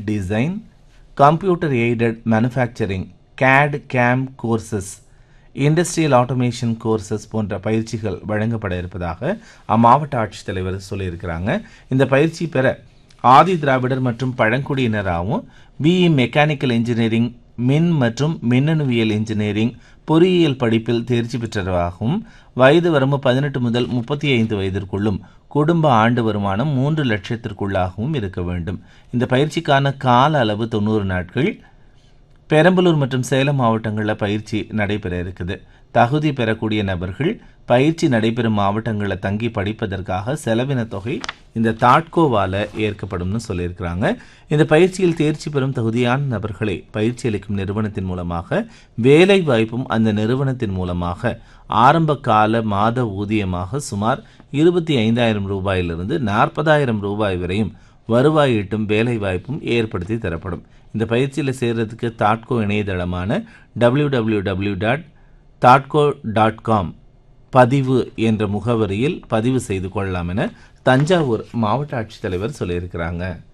design computer aided manufacturing CAD CAM courses industrial automation courses போன்ற பயிற்சிகள் வழங்கப்பட இருப்பதாக அம்மாவட்ட ஆட்சித்தலைவர் சொல்லியிருக்கிறாங்க இந்த பயிற்சி பெற ஆதி திராவிடர் மற்றும் பழங்குடியினராகவும் பிஇ மெக்கானிக்கல் இன்ஜினியரிங் மின் மற்றும் மின்னணுவியல் இன்ஜினியரிங் பொறியியல் படிப்பில் தேர்ச்சி பெற்றவராகவும் வயது வரம்பு பதினெட்டு முதல் முப்பத்தி ஐந்து வயதிற்குள்ளும் குடும்ப ஆண்டு வருமானம் மூன்று லட்சத்திற்குள்ளாகவும் இருக்க வேண்டும் இந்த பயிற்சிக்கான கால அளவு தொண்ணூறு நாட்கள் பெரம்பலூர் மற்றும் சேலம் மாவட்டங்களில் பயிற்சி நடைபெற இருக்குது தகுதி பெறக்கூடிய நபர்கள் பயிற்சி நடைபெறும் மாவட்டங்களில் தங்கி படிப்பதற்காக செலவின தொகை இந்த தாட்கோவால ஏற்கப்படும்னு சொல்லியிருக்கிறாங்க இந்த பயிற்சியில் தேர்ச்சி பெறும் தகுதியான நபர்களை பயிற்சி அளிக்கும் நிறுவனத்தின் மூலமாக வேலை வாய்ப்பும் அந்த நிறுவனத்தின் மூலமாக ஆரம்ப கால மாத ஊதியமாக சுமார் இருபத்தி ஐந்தாயிரம் ரூபாயிலிருந்து நாற்பதாயிரம் ரூபாய் வரையும் வருவாய் ஈட்டும் வேலை வாய்ப்பும் ஏற்படுத்தி தரப்படும் இந்த பயிற்சியில் சேர்றதுக்கு தாட்கோ இணையதளமான டபிள்யூ டபிள்யூ டபிள்யூ டாட் தாட்கோ டாட் காம் பதிவு என்ற முகவரியில் பதிவு செய்து கொள்ளலாம் என தஞ்சாவூர் மாவட்ட ஆட்சித்தலைவர் சொல்லியிருக்கிறாங்க